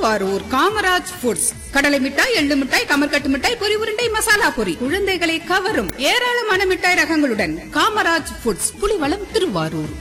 Thiruvarur Kamaraj foods கடலை மிட்டாய் எள்ளு மிட்டாய் கமர்கட்டு மிட்டாய் பொரி உருண்டை மசாலா பொரி குழந்தைகளை கவரும் ஏராளமான மிட்டாய் ரகங்களுடன் காமராஜ் ஃபுட்ஸ் புலிவளம் திருவாரூர்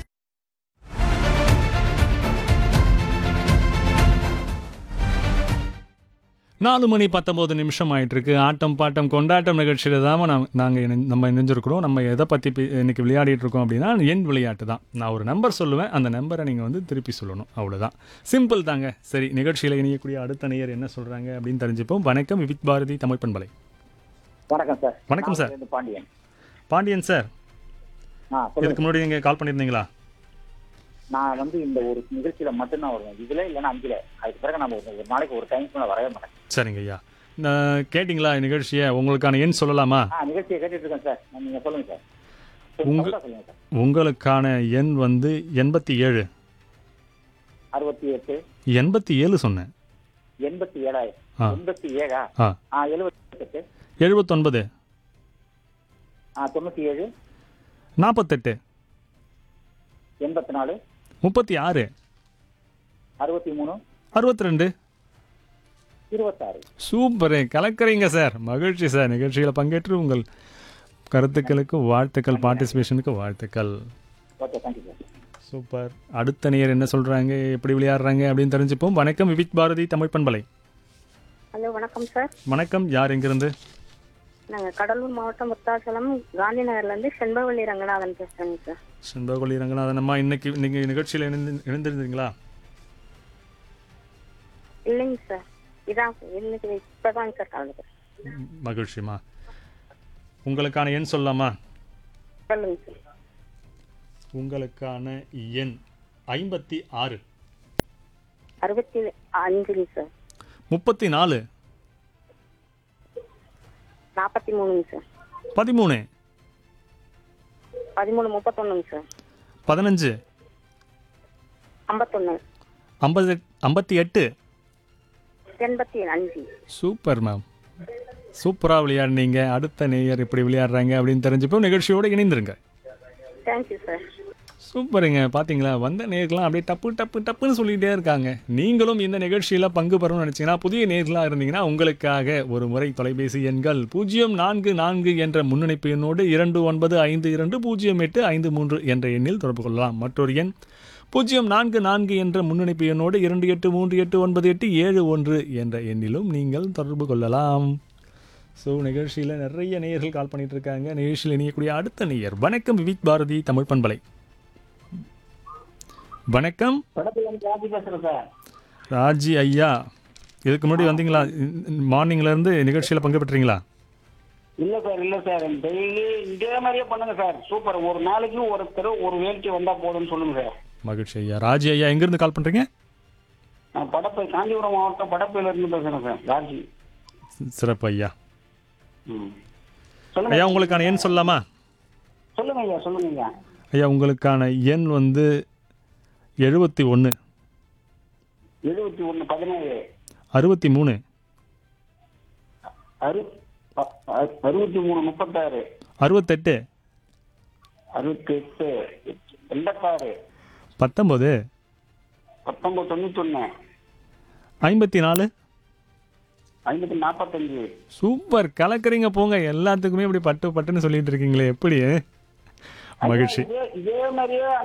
நாலு மணி பத்தொம்போது நிமிஷம் ஆயிட்டு இருக்கு ஆட்டம் பாட்டம் கொண்டாட்டம் நிகழ்ச்சியில தான் நாம் நாங்கள் நம்ம இணைஞ்சிருக்கிறோம் நம்ம எதை பற்றி இன்னைக்கு விளையாடிட்டு இருக்கோம் அப்படின்னா என் விளையாட்டு தான் நான் ஒரு நம்பர் சொல்லுவேன் அந்த நம்பரை நீங்கள் வந்து திருப்பி சொல்லணும் அவ்வளோதான் சிம்பிள் தாங்க சரி நிகழ்ச்சியில் இணையக்கூடிய அடுத்த நேயர் என்ன சொல்கிறாங்க அப்படின்னு தெரிஞ்சுப்போம் வணக்கம் விவித் பாரதி தமிழ் பண்பலை வணக்கம் சார் வணக்கம் சார். நான் பாண்டியன் பாண்டியன் சார் ஆ சொல்லுங்க இதுக்கு முன்னாடி நீங்கள் கால் பண்ணியிருந்தீங்களா நான் வந்து இந்த ஒரு நிகழ்ச்சியில மட்டும்தான் வருவேன் இதுல இல்லைன்னா அஞ்சுல அதுக்கு பிறகு நம்ம ஒரு ஒரு நாளைக்கு ஒரு டைம் மேல வரவே மாட்டேன் சரிங்க ஐயா நான் கேட்டிங்களா நிகழ்ச்சியை உங்களுக்கான எண் சொல்லலாமா ஆ நிகழ்ச்சியை கேட்டுட்டு இருக்கேன் சார் நான் நீங்க சொல்லுங்க சார் உங்க- சொல்லுங்க சொல்லுங்க சார் உங்களுக்கான எண் வந்து எண்பத்தி ஏழு அறுபத்தி எட்டு எண்பத்தி ஏழு சொன்னேன் எண்பத்தி ஏழாயிரம் ஆ. எண்பத்தி ஏழா ஆ ஆ எழுபத்தி எட்டு எழுபத்தொன்பது ஆ தொண்ணூத்தி ஏழு நாற்பத்தெட்டு எண்பத்தி நாலு முப்பத்தி ஆறு அறுபத்தி மூணு அறுபத்தி ரெண்டு இருபத்தாறு சூப்பரு கலக்குறீங்க சார் மகிழ்ச்சி சார் நிகழ்ச்சியில் பங்கேற்று உங்கள் கருத்துக்களுக்கு வாழ்த்துக்கள் பார்ட்டிசிபேஷனுக்கு வாழ்த்துக்கள் ஓகே தேங்க்யூ சார் சூப்பர் அடுத்த நேயர் என்ன சொல்கிறாங்க எப்படி விளையாடுறாங்க அப்படின்னு தெரிஞ்சுப்போம் வணக்கம் விவிக் பாரதி தமிழ் பண்பலை ஹலோ வணக்கம் சார் வணக்கம் யார் எங்கிருந்து நாங்கள் கடலூர் மாவட்டம் முத்தாசலம் காந்தி நகர்லேருந்து செண்பவள்ளி ரங்கநாதன் பேசுகிறேங்க சார் செண்பகொல்லி ரங்கநாதன் அம்மா இன்னைக்கு நீங்கள் நிகழ்ச்சியில் இணைந்து இணைந்திருந்தீங்களா இல்லைங்க சார் இதான் இன்னைக்கு இப்போ தாங்க சார் கலந்துக்கிறேன் மகிழ்ச்சிம்மா உங்களுக்கான எண் சொல்லலாமா சொல்லுங்க சார் உங்களுக்கான எண் ஐம்பத்தி ஆறு அறுபத்தி அஞ்சுங்க சார் முப்பத்தி நாலு நாற்பத்தி மூணுங்க சார் பதிமூணு பதிமூணு முப்பத்தொன்னுங்க சார் பதினஞ்சு ஐம்பத்தொன்று ஐம்பது ஐம்பத்தி எட்டு எண்பத்தி அஞ்சு சூப்பர் மேம் சூப்பராக விளையாடுனீங்க அடுத்த நேயர் இப்படி விளையாடுறாங்க அப்படின்னு தெரிஞ்சப்போ நிகழ்ச்சியோடு இணைந்திருங்க தேங்க்யூ சார் சூப்பருங்க பார்த்தீங்களா வந்த நேர்கள்லாம் அப்படியே டப்பு டப்பு டப்புன்னு சொல்லிகிட்டே இருக்காங்க நீங்களும் இந்த நிகழ்ச்சியில் பங்கு பெறணும்னு நினச்சிங்கன்னா புதிய நேர்களாக இருந்தீங்கன்னா உங்களுக்காக ஒரு முறை தொலைபேசி எண்கள் பூஜ்ஜியம் நான்கு நான்கு என்ற முன்னணிப்பு எண்ணோடு இரண்டு ஒன்பது ஐந்து இரண்டு பூஜ்ஜியம் எட்டு ஐந்து மூன்று என்ற எண்ணில் தொடர்பு கொள்ளலாம் மற்றொரு எண் பூஜ்ஜியம் நான்கு நான்கு என்ற முன்னணிப்பு எண்ணோடு இரண்டு எட்டு மூன்று எட்டு ஒன்பது எட்டு ஏழு ஒன்று என்ற எண்ணிலும் நீங்கள் தொடர்பு கொள்ளலாம் ஸோ நிகழ்ச்சியில் நிறைய நேயர்கள் கால் பண்ணிட்டு இருக்காங்க நிகழ்ச்சியில் இணையக்கூடிய அடுத்த நேயர் வணக்கம் விவிக் பாரதி தமிழ் பண்பலை வணக்கம் படத்துல இருந்து ராஜி பேசுறேன் சார் ராஜி ஐயா இதுக்கு முன்னாடி வந்தீங்களா மார்னிங்ல இருந்து நிகழ்ச்சியில் பங்கு பெற்றீங்களா இல்ல சார் இல்ல சார் டெய்லி இதே மாதிரியே பண்ணுங்க சார் சூப்பர் ஒரு நாளைக்கு ஒருத்தர் ஒரு வேலைக்கு வந்தா போதும்னு சொல்லுங்க சார் மகிழ்ச்சி ஐயா ராஜி ஐயா எங்கேருந்து கால் பண்ணுறீங்க நான் படப்பை காஞ்சிபுரம் மாவட்டம் படப்பையில இருந்து பேசுறேன் சார் ராஜி சிறப்பு ஐயா ம். சொல்லுங்க ஐயா உங்களுக்கான எண் சொல்லலாமா சொல்லுங்க ஐயா சொல்லுங்க ஐயா ஐயா உங்களுக்கான எண் வந்து எழுபத்தி ஒன்று எழுபத்தி ஒண்ணு பதினேழு அறுபத்தி மூணு அறு அ- அ- அறுபத்தி மூணு முப்பத்தாறு அறுபத்தெட்டு அறுபத்தி எட்டு எண்பத்தாறு பத்தொம்போது பத்தொன்பது தொண்ணூத்தொன்னு ஐம்பத்தி நாலு ஐம்பத்தி நாற்பத்தஞ்சு சூப்பர் கலக்குறீங்க போங்க எல்லாத்துக்குமே இப்படி பட்டு பட்டுன்னு சொல்லிட்டு இருக்கீங்களே எப்படி மகிழ்ச்சி இதே இதே மாதிரியே